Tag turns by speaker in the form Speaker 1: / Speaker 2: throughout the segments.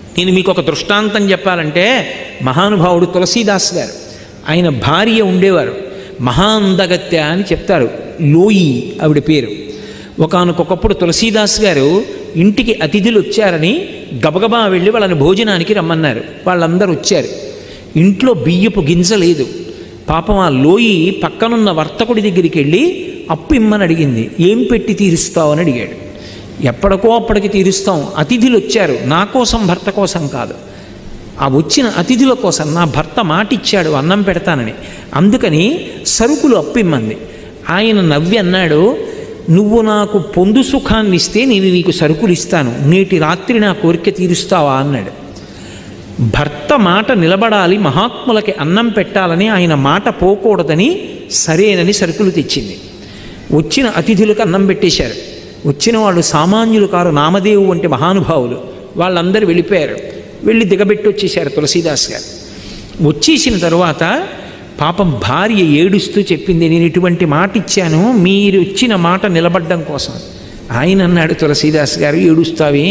Speaker 1: నేను మీకు ఒక దృష్టాంతం చెప్పాలంటే మహానుభావుడు తులసీదాస్ గారు ఆయన భార్య ఉండేవారు మహాందగత్య అని చెప్తారు లోయి ఆవిడ పేరు ఒకనకొకప్పుడు తులసీదాస్ గారు ఇంటికి అతిథులు వచ్చారని గబగబా వెళ్ళి వాళ్ళని భోజనానికి రమ్మన్నారు వాళ్ళందరూ వచ్చారు ఇంట్లో బియ్యపు గింజ లేదు పాపం ఆ లోయి పక్కనున్న వర్తకుడి దగ్గరికి వెళ్ళి అప్పు ఇమ్మని అడిగింది ఏం పెట్టి తీరుస్తావు అని అడిగాడు ఎప్పటికో అప్పటికి తీరుస్తాం అతిథులు వచ్చారు నా కోసం భర్త కోసం కాదు ఆ వచ్చిన అతిథుల కోసం నా భర్త మాటిచ్చాడు అన్నం పెడతానని అందుకని సరుకులు అప్పిమ్మంది ఆయన నవ్వి అన్నాడు నువ్వు నాకు పొందు సుఖాన్ని ఇస్తే నేను నీకు సరుకులు ఇస్తాను నేటి రాత్రి నా కోరిక తీరుస్తావా అన్నాడు భర్త మాట నిలబడాలి మహాత్ములకి అన్నం పెట్టాలని ఆయన మాట పోకూడదని సరేనని సరుకులు తెచ్చింది వచ్చిన అతిథులకు అన్నం పెట్టేశారు వచ్చిన వాళ్ళు సామాన్యులు కారు నామదేవు వంటి మహానుభావులు వాళ్ళందరూ వెళ్ళిపోయారు వెళ్ళి దిగబెట్టి వచ్చేశారు తులసీదాస్ గారు వచ్చేసిన తరువాత పాపం భార్య ఏడుస్తూ చెప్పింది నేను ఇటువంటి మాట ఇచ్చాను మీరు ఇచ్చిన మాట నిలబడ్డం కోసం ఆయన అన్నాడు తులసీదాస్ గారు ఏడుస్తావే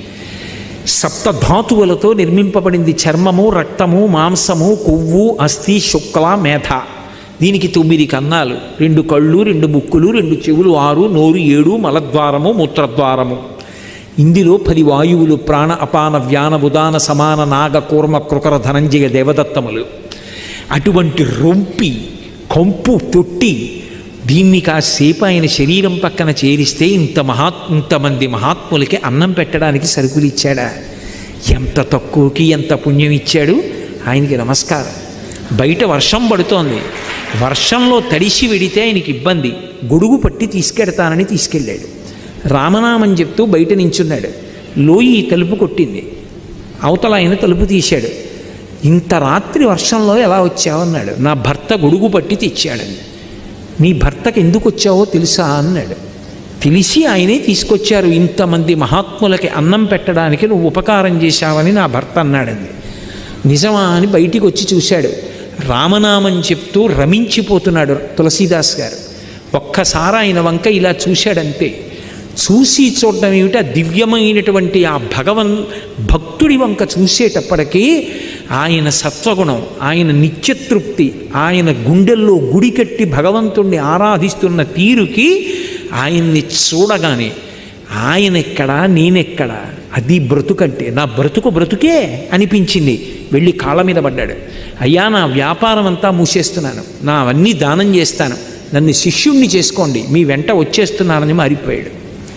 Speaker 1: సప్తధాతువులతో నిర్మింపబడింది చర్మము రక్తము మాంసము కొవ్వు అస్థి శుక్ల మేధ దీనికి తొమ్మిది కన్నాలు రెండు కళ్ళు రెండు ముక్కులు రెండు చెవులు ఆరు నోరు ఏడు మలద్వారము మూత్రద్వారము ఇందులో పది వాయువులు ప్రాణ అపాన వ్యాన ఉదాన సమాన నాగ కూర్మ కృకర ధనంజయ దేవదత్తములు అటువంటి రొంపి కంపు తొట్టి దీన్ని కాసేపు ఆయన శరీరం పక్కన చేరిస్తే ఇంత మహాత్ ఇంతమంది మహాత్ములకి అన్నం పెట్టడానికి సరుకులు ఇచ్చాడా ఎంత తక్కువకి ఎంత పుణ్యం ఇచ్చాడు ఆయనకి నమస్కారం బయట వర్షం పడుతోంది వర్షంలో తడిసి వెడితే ఆయనకి ఇబ్బంది గొడుగు పట్టి తీసుకెడతానని తీసుకెళ్ళాడు రామనామని చెప్తూ బయట నించున్నాడు లోయి తలుపు కొట్టింది అవతల ఆయన తలుపు తీశాడు ఇంత రాత్రి వర్షంలో ఎలా వచ్చావన్నాడు నా భర్త గొడుగు పట్టి తెచ్చాడని నీ భర్తకి ఎందుకు వచ్చావో తెలుసా అన్నాడు తెలిసి ఆయనే తీసుకొచ్చారు ఇంతమంది మహాత్ములకి అన్నం పెట్టడానికి నువ్వు ఉపకారం చేశావని నా భర్త అన్నాడండి నిజమా అని బయటికి వచ్చి చూశాడు రామనామం చెప్తూ రమించిపోతున్నాడు తులసీదాస్ గారు ఒక్కసారి ఆయన వంక ఇలా చూశాడంతే చూసి చూడడం ఏమిటి ఆ దివ్యమైనటువంటి ఆ భగవన్ భక్తుడి వంక చూసేటప్పటికీ ఆయన సత్వగుణం ఆయన నిత్యతృప్తి ఆయన గుండెల్లో గుడి కట్టి భగవంతుణ్ణి ఆరాధిస్తున్న తీరుకి ఆయన్ని చూడగానే ఆయన ఎక్కడా నేనెక్కడా అది బ్రతుకంటే నా బ్రతుకు బ్రతుకే అనిపించింది వెళ్ళి కాళ్ళ మీద పడ్డాడు అయ్యా నా వ్యాపారం అంతా మూసేస్తున్నాను నా అవన్నీ దానం చేస్తాను నన్ను శిష్యుణ్ణి చేసుకోండి మీ వెంట వచ్చేస్తున్నానని మారిపోయాడు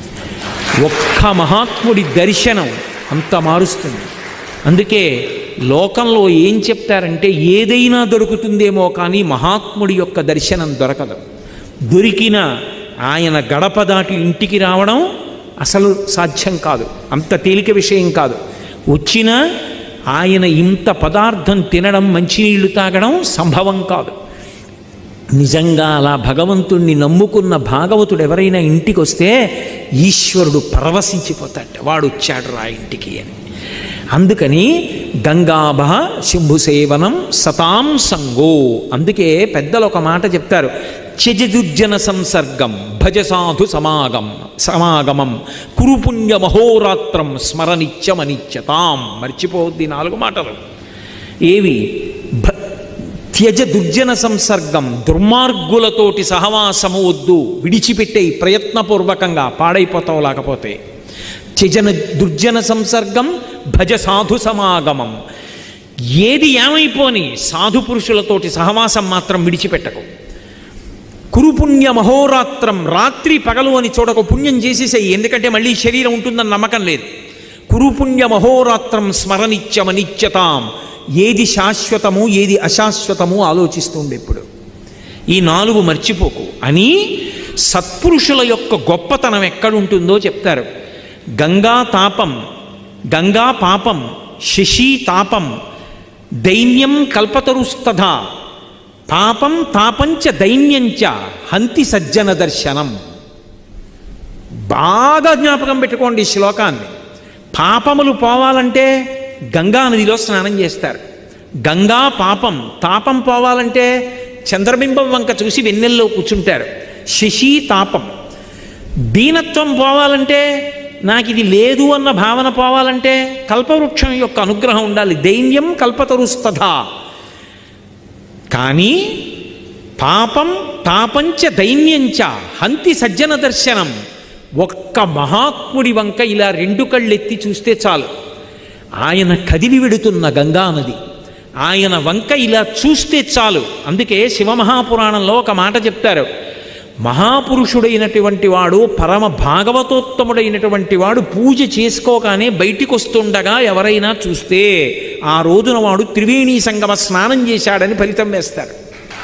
Speaker 1: ఒక్క మహాత్ముడి దర్శనం అంత మారుస్తుంది అందుకే లోకంలో ఏం చెప్తారంటే ఏదైనా దొరుకుతుందేమో కానీ మహాత్ముడి యొక్క దర్శనం దొరకదు దొరికిన ఆయన గడప దాటి ఇంటికి రావడం అసలు సాధ్యం కాదు అంత తేలిక విషయం కాదు వచ్చినా ఆయన ఇంత పదార్థం తినడం మంచినీళ్లు తాగడం సంభవం కాదు నిజంగా అలా భగవంతుణ్ణి నమ్ముకున్న భాగవతుడు ఎవరైనా ఇంటికి వస్తే ఈశ్వరుడు పరవశించిపోతాడు వాడు వచ్చాడు రా ఇంటికి అని అందుకని గంగాభ శంభుసేవనం సతాం సంగో అందుకే పెద్దలు ఒక మాట చెప్తారు త్యజదుర్జన సంసర్గం భజ సాధు సమాగం సమాగమం కురు పుణ్య మహోరాత్రం స్మరనిత్యమనిత్యతాం మర్చిపోద్ది నాలుగు మాటలు ఏవి భ త్యజ దుర్జన సంసర్గం దుర్మార్గులతోటి సహవాసము వద్దు విడిచిపెట్టే ప్రయత్నపూర్వకంగా పాడైపోతావు లేకపోతే త్యజన దుర్జన సంసర్గం భజ సాధు సమాగమం ఏది ఏమైపోని సాధు పురుషులతోటి సహవాసం మాత్రం విడిచిపెట్టకు కురుపుణ్య మహోరాత్రం రాత్రి పగలు అని చూడకు పుణ్యం చేసేసాయి ఎందుకంటే మళ్ళీ శరీరం ఉంటుందని నమ్మకం లేదు కురుపుణ్య మహోరాత్రం స్మరనిత్యమనిత్యతాం ఏది శాశ్వతము ఏది అశాశ్వతము ఆలోచిస్తుండే ఇప్పుడు ఈ నాలుగు మర్చిపోకు అని సత్పురుషుల యొక్క గొప్పతనం ఎక్కడుంటుందో చెప్తారు గంగా తాపం గంగా పాపం శశి తాపం దైన్యం కల్పతరుస్తథ పాపం తాపంచ దైన్యంచ హంతి సజ్జన దర్శనం బాగా జ్ఞాపకం పెట్టుకోండి ఈ శ్లోకాన్ని పాపములు పోవాలంటే గంగా నదిలో స్నానం చేస్తారు గంగా పాపం తాపం పోవాలంటే చంద్రబింబం వంక చూసి వెన్నెల్లో కూర్చుంటారు శశి తాపం దీనత్వం పోవాలంటే నాకు ఇది లేదు అన్న భావన పోవాలంటే కల్పవృక్షం యొక్క అనుగ్రహం ఉండాలి దైన్యం కల్పతరుస్తథా కానీ పాపం తాపంచ దైన్యంచ హంతి సజ్జన దర్శనం ఒక్క మహాత్ముడి వంక ఇలా రెండు కళ్ళెత్తి చూస్తే చాలు ఆయన కదిలి వెడుతున్న గంగా నది ఆయన వంక ఇలా చూస్తే చాలు అందుకే శివమహాపురాణంలో ఒక మాట చెప్తారు మహాపురుషుడైనటువంటి వాడు పరమ భాగవతోత్తముడైనటువంటి వాడు పూజ చేసుకోగానే బయటికి వస్తుండగా ఎవరైనా చూస్తే ఆ రోజున వాడు త్రివేణీ సంగమ స్నానం చేశాడని ఫలితం వేస్తారు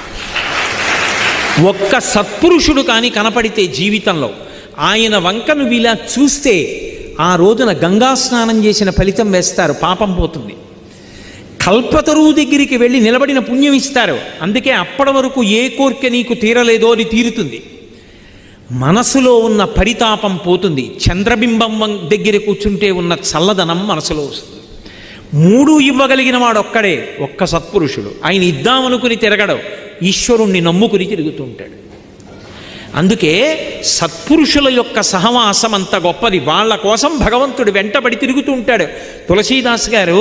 Speaker 1: ఒక్క సత్పురుషుడు కానీ కనపడితే జీవితంలో ఆయన వంకను ఇలా చూస్తే ఆ రోజున గంగా స్నానం చేసిన ఫలితం వేస్తారు పాపం పోతుంది కల్పతరువు దగ్గరికి వెళ్ళి నిలబడిన పుణ్యం ఇస్తారు అందుకే అప్పటి వరకు ఏ కోరిక నీకు తీరలేదో అది తీరుతుంది మనసులో ఉన్న పరితాపం పోతుంది చంద్రబింబం వం- దగ్గర కూర్చుంటే ఉన్న చల్లదనం మనసులో వస్తుంది మూడు ఇవ్వగలిగిన వాడు ఒక్కడే ఒక్క సత్పురుషుడు ఆయన ఇద్దామనుకుని తిరగడు ఈశ్వరుణ్ణి నమ్ముకుని తిరుగుతుంటాడు అందుకే సత్పురుషుల యొక్క సహవాసం అంత గొప్పది వాళ్ళ కోసం భగవంతుడు వెంటబడి తిరుగుతూ ఉంటాడు తులసీదాస్ గారు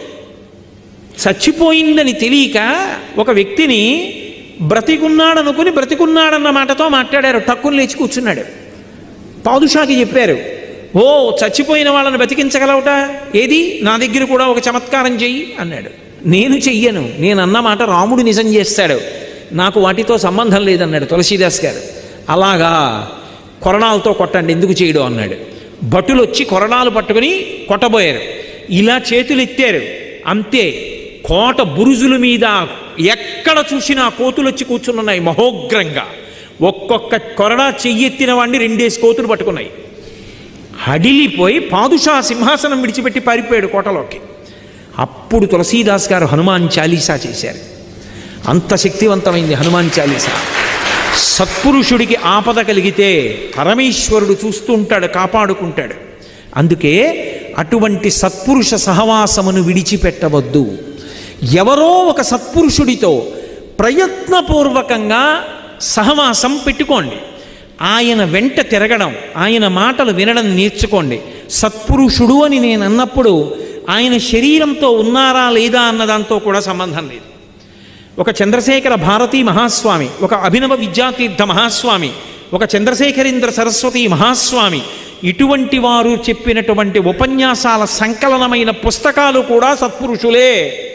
Speaker 1: చచ్చిపోయిందని తెలియక ఒక వ్యక్తిని బ్రతికున్నాడనుకుని బ్రతికున్నాడన్న మాటతో మాట్లాడారు టక్కుని లేచి కూర్చున్నాడు పాదుషాకి చెప్పారు ఓ చచ్చిపోయిన వాళ్ళని బతికించగలవుట ఏది నా దగ్గర కూడా ఒక చమత్కారం చెయ్యి అన్నాడు నేను చెయ్యను నేను అన్న మాట రాముడు నిజం చేస్తాడు నాకు వాటితో సంబంధం లేదన్నాడు తులసీదాస్ గారు అలాగా కొరణాలతో కొట్టండి ఎందుకు చేయడం అన్నాడు భటులు వచ్చి కొరణాలు పట్టుకుని కొట్టబోయారు ఇలా చేతులు ఎత్తారు అంతే కోట బురుజుల మీద ఎక్కడ చూసినా కోతులు వచ్చి కూర్చున్నాయి మహోగ్రంగా ఒక్కొక్క కొరడా చెయ్యెత్తిన వాడిని రెండేసి కోతులు పట్టుకున్నాయి హడిలిపోయి పాదుషా సింహాసనం విడిచిపెట్టి పారిపోయాడు కోటలోకి అప్పుడు తులసీదాస్ గారు హనుమాన్ చాలీసా చేశారు అంత శక్తివంతమైంది హనుమాన్ చాలీసా సత్పురుషుడికి ఆపద కలిగితే పరమేశ్వరుడు చూస్తూ ఉంటాడు కాపాడుకుంటాడు అందుకే అటువంటి సత్పురుష సహవాసమును విడిచిపెట్టవద్దు ఎవరో ఒక సత్పురుషుడితో ప్రయత్నపూర్వకంగా సహవాసం పెట్టుకోండి ఆయన వెంట తిరగడం ఆయన మాటలు వినడం నేర్చుకోండి సత్పురుషుడు అని నేను అన్నప్పుడు ఆయన శరీరంతో ఉన్నారా లేదా అన్న దాంతో కూడా సంబంధం లేదు ఒక చంద్రశేఖర భారతీ మహాస్వామి ఒక అభినవ విద్యాతీర్థ మహాస్వామి ఒక చంద్రశేఖరేంద్ర సరస్వతి మహాస్వామి ఇటువంటి వారు చెప్పినటువంటి ఉపన్యాసాల సంకలనమైన పుస్తకాలు కూడా సత్పురుషులే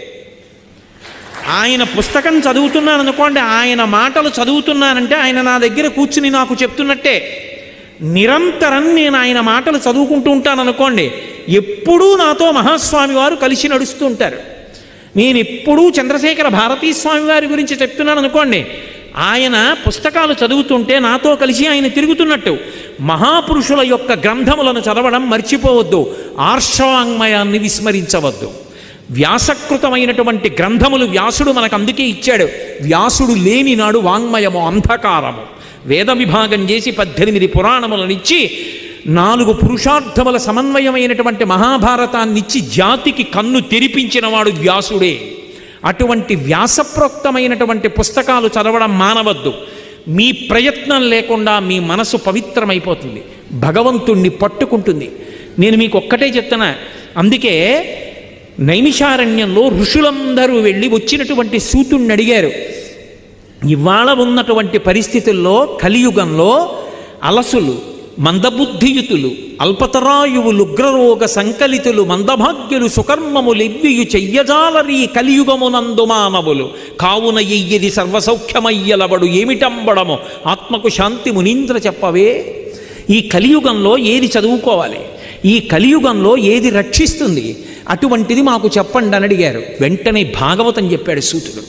Speaker 1: ఆయన పుస్తకం చదువుతున్నాను అనుకోండి ఆయన మాటలు చదువుతున్నానంటే ఆయన నా దగ్గర కూర్చుని నాకు చెప్తున్నట్టే నిరంతరం నేను ఆయన మాటలు చదువుకుంటూ ఉంటాను అనుకోండి ఎప్పుడూ నాతో మహాస్వామి వారు కలిసి నడుస్తూ ఉంటారు నేను ఎప్పుడూ చంద్రశేఖర భారతీ స్వామి వారి గురించి చెప్తున్నాను అనుకోండి ఆయన పుస్తకాలు చదువుతుంటే నాతో కలిసి ఆయన తిరుగుతున్నట్టు మహాపురుషుల యొక్క గ్రంథములను చదవడం మర్చిపోవద్దు ఆర్షవాంగ్మయాన్ని విస్మరించవద్దు వ్యాసకృతమైనటువంటి గ్రంథములు వ్యాసుడు మనకు అందుకే ఇచ్చాడు వ్యాసుడు లేని నాడు వాంగ్మయము అంధకారము వేద విభాగం చేసి పద్దెనిమిది పురాణములనిచ్చి నాలుగు పురుషార్థముల సమన్వయమైనటువంటి మహాభారతాన్నిచ్చి జాతికి కన్ను తెరిపించిన వాడు వ్యాసుడే అటువంటి వ్యాసప్రోక్తమైనటువంటి పుస్తకాలు చదవడం మానవద్దు మీ ప్రయత్నం లేకుండా మీ మనసు పవిత్రమైపోతుంది భగవంతుణ్ణి పట్టుకుంటుంది నేను మీకు ఒక్కటే చెప్తున్నా అందుకే నైమిషారణ్యంలో ఋషులందరూ వెళ్ళి వచ్చినటువంటి సూతుణ్ణి అడిగారు ఇవాళ ఉన్నటువంటి పరిస్థితుల్లో కలియుగంలో అలసులు మందబుద్ధియుతులు అల్పతరాయువులు ఉగ్రరోగ సంకలితులు మందభాగ్యులు సుకర్మములివ్వియు చెయ్యజాలరీ కలియుగమునందు మానవులు కావున ఎయ్యది సర్వసౌఖ్యమయ్యలబడు ఏమిటంబడము ఆత్మకు శాంతి మునీంద్ర చెప్పవే ఈ కలియుగంలో ఏది చదువుకోవాలి ఈ కలియుగంలో ఏది రక్షిస్తుంది అటువంటిది మాకు చెప్పండి అని అడిగారు వెంటనే భాగవతం చెప్పాడు సూతుడు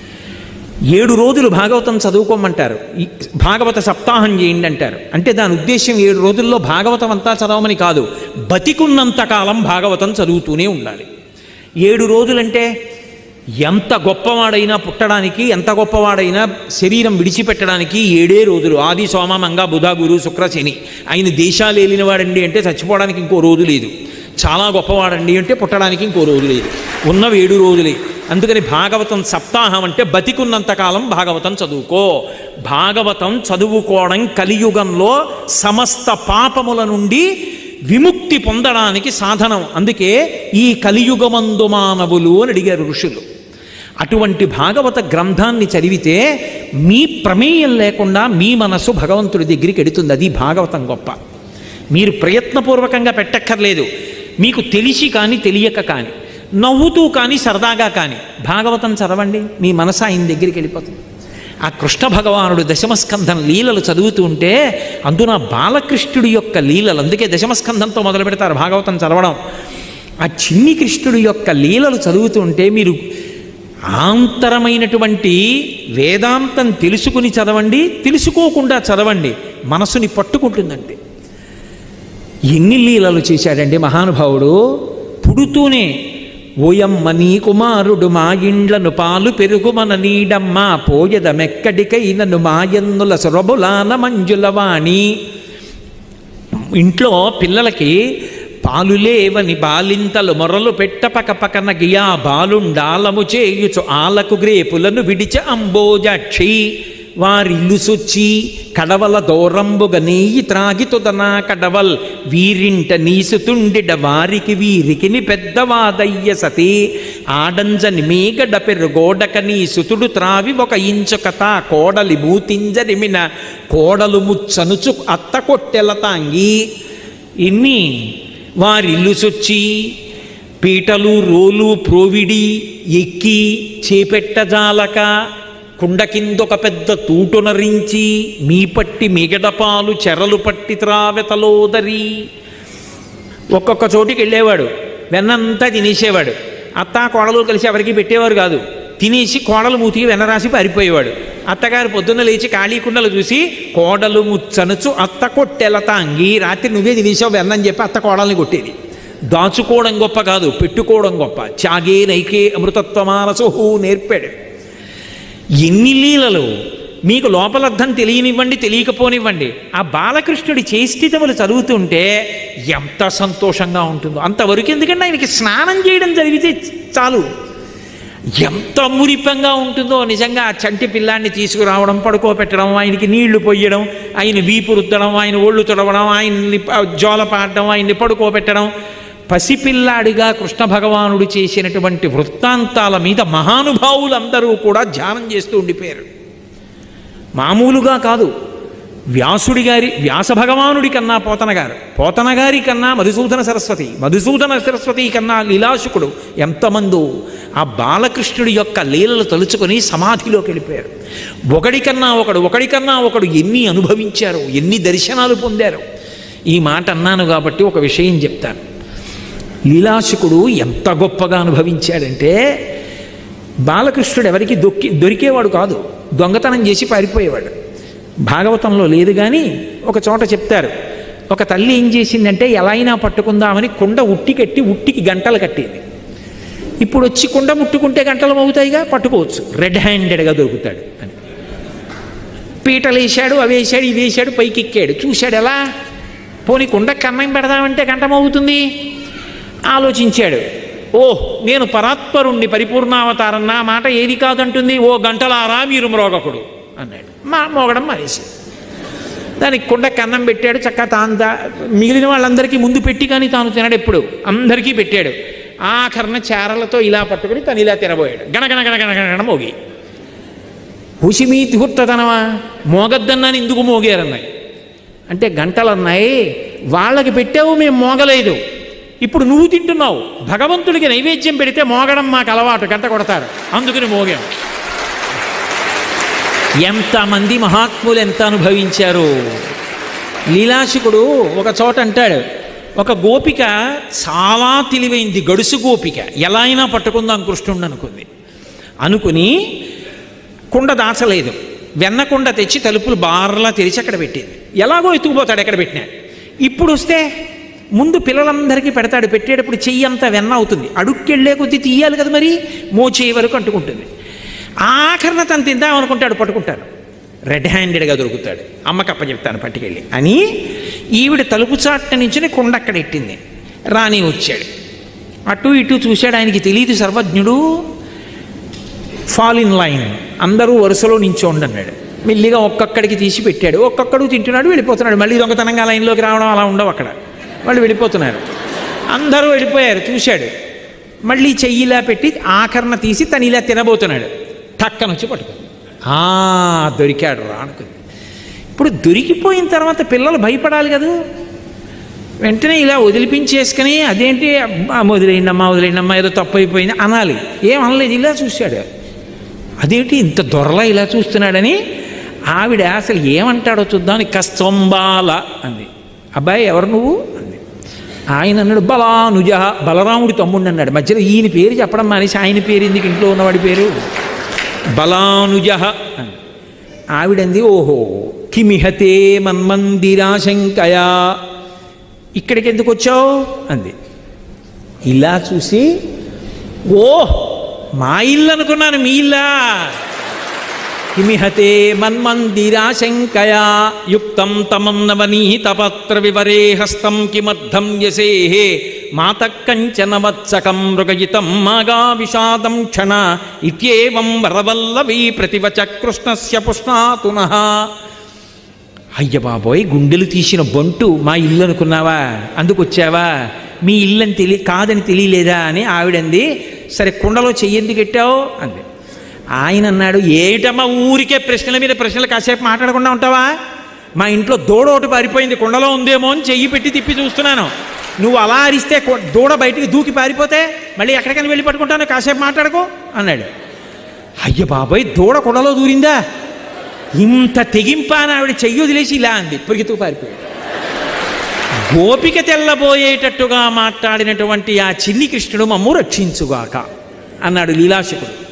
Speaker 1: ఏడు రోజులు భాగవతం చదువుకోమంటారు ఈ భాగవత సప్తాహం చేయండి అంటారు అంటే దాని ఉద్దేశం ఏడు రోజుల్లో భాగవతం అంతా చదవమని కాదు బతికున్నంత కాలం భాగవతం చదువుతూనే ఉండాలి ఏడు రోజులంటే ఎంత గొప్పవాడైనా పుట్టడానికి ఎంత గొప్పవాడైనా శరీరం విడిచిపెట్టడానికి ఏడే రోజులు ఆది సోమ మంగ బుధ గురు శుక్ర శని ఆయన దేశాలు ఏలినవాడండి అంటే చచ్చిపోవడానికి ఇంకో రోజు లేదు చాలా గొప్పవాడండి అంటే పుట్టడానికి ఇంకో రోజు లేదు ఉన్నవి ఏడు రోజులే అందుకని భాగవతం సప్తాహం అంటే బతికున్నంతకాలం భాగవతం చదువుకో భాగవతం చదువుకోవడం కలియుగంలో సమస్త పాపముల నుండి విముక్తి పొందడానికి సాధనం అందుకే ఈ కలియుగమందు మానవులు అని అడిగారు ఋషులు అటువంటి భాగవత గ్రంథాన్ని చదివితే మీ ప్రమేయం లేకుండా మీ మనస్సు భగవంతుడి దగ్గరికి ఎడుతుంది అది భాగవతం గొప్ప మీరు ప్రయత్నపూర్వకంగా పెట్టక్కర్లేదు మీకు తెలిసి కానీ తెలియక కానీ నవ్వుతూ కానీ సరదాగా కానీ భాగవతం చదవండి మీ మనసు ఆయన దగ్గరికి వెళ్ళిపోతుంది ఆ కృష్ణ భగవానుడు దశమస్కంధం లీలలు చదువుతూ ఉంటే అందున బాలకృష్ణుడి యొక్క లీలలు అందుకే దశమస్కంధంతో మొదలు పెడతారు భాగవతం చదవడం ఆ చిన్ని కృష్ణుడి యొక్క లీలలు చదువుతూ ఉంటే మీరు ఆంతరమైనటువంటి వేదాంతం తెలుసుకుని చదవండి తెలుసుకోకుండా చదవండి మనసుని పట్టుకుంటుందండి ఎన్ని లీలలు చేశాడండి మహానుభావుడు పుడుతూనే ఓయమ్మ నీ కుమారుడు మా ఇండ్లను పాలు పెరుగుమన నీడమ్మ పోయదమెక్కడికైనను మాయన్నుల సొరబులాన మంజులవాణి ఇంట్లో పిల్లలకి పాలు లేవని బాలింతలు మొరలు పెట్ట పక పకన గియా బాలుండాలము చేయుచు ఆలకు గ్రేపులను విడిచ అంబోజాక్షి వారిల్లు సొచ్చి కడవల దూరంబుగ నెయ్యి త్రాగి తుదనా కడవల్ వీరింట నీసుతుండిడ వారికి వీరికిని పెద్దవాదయ్య సతి ఆడంజని మీగడ పెరుగోడక నీ సుతుడు త్రావి ఒక ఇంచు కథ కోడలి మూతింజరిమిన కోడలు ముచ్చనుచు అత్త కొట్టెల తాంగి ఇన్ని వారిల్లు సొచ్చి పీటలు రోలు ప్రోవిడి ఎక్కి చేపెట్టజాలక కుండ కిందొక పెద్ద తూటునరించి మీ పట్టి మిగడపాలు చెరలు పట్టి త్రావెతలోదరి ఒక్కొక్క చోటికి వెళ్ళేవాడు వెన్నంతా తినేసేవాడు అత్త కోడలు కలిసి ఎవరికి పెట్టేవారు కాదు తినేసి కోడలు మూతికి వెన్న రాసి పారిపోయేవాడు అత్తగారు పొద్దున్న లేచి ఖాళీ కుండలు చూసి కోడలు ముచ్చనుచు అత్త కొట్టెల తాంగి రాత్రి నువ్వే తినేసావు వెన్నని చెప్పి అత్త కోడల్ని కొట్టేది దాచుకోవడం గొప్ప కాదు పెట్టుకోవడం గొప్ప చాగే నైకే అమృతత్వమానసుహు నేర్పాడు ఎన్ని లీలలు మీకు లోపలర్థం తెలియనివ్వండి తెలియకపోనివ్వండి ఆ బాలకృష్ణుడి చేష్టితములు చదువుతుంటే ఎంత సంతోషంగా ఉంటుందో అంతవరకు ఎందుకంటే ఆయనకి స్నానం చేయడం జరిగితే చాలు ఎంత మురిపంగా ఉంటుందో నిజంగా ఆ చంటి పిల్లాన్ని తీసుకురావడం పడుకోబెట్టడం ఆయనకి నీళ్లు పొయ్యడం ఆయన వీపు రుద్దడం ఆయన ఒళ్ళు తుడవడం ఆయన్ని జోల పాడడం ఆయన్ని పడుకోబెట్టడం పసిపిల్లాడిగా కృష్ణ భగవానుడు చేసినటువంటి వృత్తాంతాల మీద మహానుభావులందరూ కూడా ధ్యానం చేస్తూ ఉండిపోయారు మామూలుగా కాదు వ్యాసుడి గారి వ్యాస భగవానుడి కన్నా పోతన గారు పోతన గారి కన్నా మధుసూదన సరస్వతి మధుసూదన సరస్వతి కన్నా లీలాశుకుడు ఎంతమందో ఆ బాలకృష్ణుడి యొక్క లీలలు తలుచుకొని సమాధిలోకి వెళ్ళిపోయారు ఒకడికన్నా ఒకడు ఒకడికన్నా ఒకడు ఎన్ని అనుభవించారు ఎన్ని దర్శనాలు పొందారు ఈ మాట అన్నాను కాబట్టి ఒక విషయం చెప్తాను లీలాశుకుడు ఎంత గొప్పగా అనుభవించాడంటే బాలకృష్ణుడు ఎవరికి దొక్కి దొరికేవాడు కాదు దొంగతనం చేసి పారిపోయేవాడు భాగవతంలో లేదు కానీ ఒక చోట చెప్తారు ఒక తల్లి ఏం చేసిందంటే ఎలా అయినా పట్టుకుందామని కుండ ఉట్టి కట్టి ఉట్టికి గంటలు కట్టింది ఇప్పుడు వచ్చి కుండ ముట్టుకుంటే గంటలు అవుతాయిగా పట్టుకోవచ్చు రెడ్ హ్యాండెడ్గా దొరుకుతాడు అని పీటలు వేసాడు అవి వేసాడు ఇవి వేసాడు పైకి ఎక్కాడు చూశాడు ఎలా పోనీ కుండ కన్నం పెడదామంటే గంటమవుతుంది ఆలోచించాడు ఓ నేను పరాత్పరుణ్ణి పరిపూర్ణావతారం నా మాట ఏది కాదంటుంది ఓ గంటలారా మీరు మ్రోగకుడు అన్నాడు మా మోగడం మానేసి దానికి కుండ కన్నం పెట్టాడు చక్కగా తాను దా మిగిలిన వాళ్ళందరికీ ముందు పెట్టి కానీ తాను తినడు ఎప్పుడు అందరికీ పెట్టాడు ఆఖరణ చారలతో ఇలా పట్టుకుని తను ఇలా తినబోయాడు గణగణ గణగణ గణగణ మోగి హుషిమీ తిహుర్తతనమా మోగద్దన్నాని ఎందుకు మోగారన్నాయి అంటే గంటలు అన్నాయి వాళ్ళకి పెట్టావు మేము మోగలేదు ఇప్పుడు నువ్వు తింటున్నావు భగవంతుడికి నైవేద్యం పెడితే మోగడం మాకు అలవాటు గంట కొడతారు అందుకని మోగాం ఎంతమంది మహాత్ములు ఎంత అనుభవించారు లీలాశకుడు ఒక చోట అంటాడు ఒక గోపిక చాలా తెలివైంది గడుసు గోపిక ఎలా అయినా పట్టుకుందాం కృష్ణుడు అనుకుంది అనుకుని కుండ దాచలేదు వెన్న కుండ తెచ్చి తలుపులు బార్లా తెరిచి అక్కడ పెట్టింది ఎలాగో ఎత్తుకుపోతాడు ఎక్కడ పెట్టినా ఇప్పుడు వస్తే ముందు పిల్లలందరికీ పెడతాడు పెట్టేటప్పుడు చెయ్యి అంతా వెన్న అవుతుంది అడుక్కెళ్ళే కొద్దీ తీయాలి కదా మరి మోచేయి వరకు అంటుకుంటుంది ఆఖరణ తను తిందాం అనుకుంటాడు పట్టుకుంటాడు రెడ్ హ్యాండెడ్గా దొరుకుతాడు అమ్మకి అప్ప చెప్తాను పట్టుకెళ్ళి అని ఈవిడ తలుపు చాట్ట నుంచి కొండ అక్కడ ఎట్టింది రాణి వచ్చాడు అటు ఇటు చూశాడు ఆయనకి తెలియదు సర్వజ్ఞుడు ఫాల్ ఇన్ లైన్ అందరూ వరుసలో నించోండి అన్నాడు మెల్లిగా ఒక్కొక్కడికి తీసి పెట్టాడు ఒక్కొక్కడు తింటున్నాడు వెళ్ళిపోతున్నాడు మళ్ళీ దొంగతనంగా లైన్లోకి రావడం అలా ఉండవు అక్కడ వాళ్ళు వెళ్ళిపోతున్నారు అందరూ వెళ్ళిపోయారు చూశాడు మళ్ళీ చెయ్యిలా పెట్టి ఆకరణ తీసి తను ఇలా తినబోతున్నాడు టక్కన వచ్చి పట్టుకో "ఆ, దొరికాడు రా అనుకుంది ఇప్పుడు దొరికిపోయిన తర్వాత పిల్లలు భయపడాలి కదా వెంటనే ఇలా వదిలిపించేసుకుని అదేంటి అమ్మా వదిలేయండమ్మా వదిలేయండమ్మా ఏదో తప్పు అయిపోయింది అనాలి ఏం అనలేదు ఇలా చూశాడు అదేంటి ఇంత దొరలా ఇలా చూస్తున్నాడని ఆవిడ అసలు ఏమంటాడో చూద్దాం కస్తంబాల అంది అబ్బాయి ఎవరు నువ్వు అంది ఆయన అన్నాడు బలానుజ బలరాముడి తమ్ముడు అన్నాడు మధ్యలో ఈయన పేరు చెప్పడం మానేసి ఆయన పేరు ఎందుకు ఇంట్లో ఉన్నవాడి పేరు బలానుజ అని ఆవిడంది ఓహో కిమిహతే మన్మందిరాశంకయా ఇక్కడికి ఎందుకు వచ్చావు అంది ఇలా చూసి ఓ మా ఇల్లు అనుకున్నాను మీ ఇల్లా కిమిహతే మన్మందిరాశంకయా యుక్తం తమన్నవనీత పత్ర వివరే హస్తం కిమర్థం యసే మాత కంచన వత్సకం మృగయితం మాగా విషాదం క్షణ ఇత్యేవం వరవల్లవీ ప్రతివచ కృష్ణస్య పుష్ణాతునః అయ్య బాబోయ్ గుండెలు తీసిన బంటు మా ఇల్లు అనుకున్నావా అందుకు వచ్చావా మీ ఇల్లు అని తెలియ కాదని తెలియలేదా అని ఆవిడంది సరే కుండలో చెయ్యెందుకు పెట్టావు అంది ఆయన అన్నాడు ఏమిటమ్మా ఊరికే ప్రశ్నల మీద ప్రశ్నలు కాసేపు మాట్లాడకుండా ఉంటావా మా ఇంట్లో దూడ ఒకటి పారిపోయింది కుండలో ఉందేమో అని చెయ్యి పెట్టి తిప్పి చూస్తున్నాను నువ్వు అలా అరిస్తే కు- దూడ బయటికి దూకి పారిపోతే మళ్ళీ ఎక్కడికైనా వెళ్ళి పట్టుకుంటాను కాసేపు మాట్లాడుకో అన్నాడు అయ్య బాబాయ్ దూడ కుండలో దూరిందా ఇంత తెగింప అని ఆవిడ చెయ్యి వదిలేసి ఇలా అంది పరిగెత్తుకు పారిపోయాడు గోపిక తెల్లబోయేటట్టుగా మాట్లాడినటువంటి ఆ చిన్ని కృష్ణుడు మమ్ము రక్షించుగాక అన్నాడు లీలాశకుడు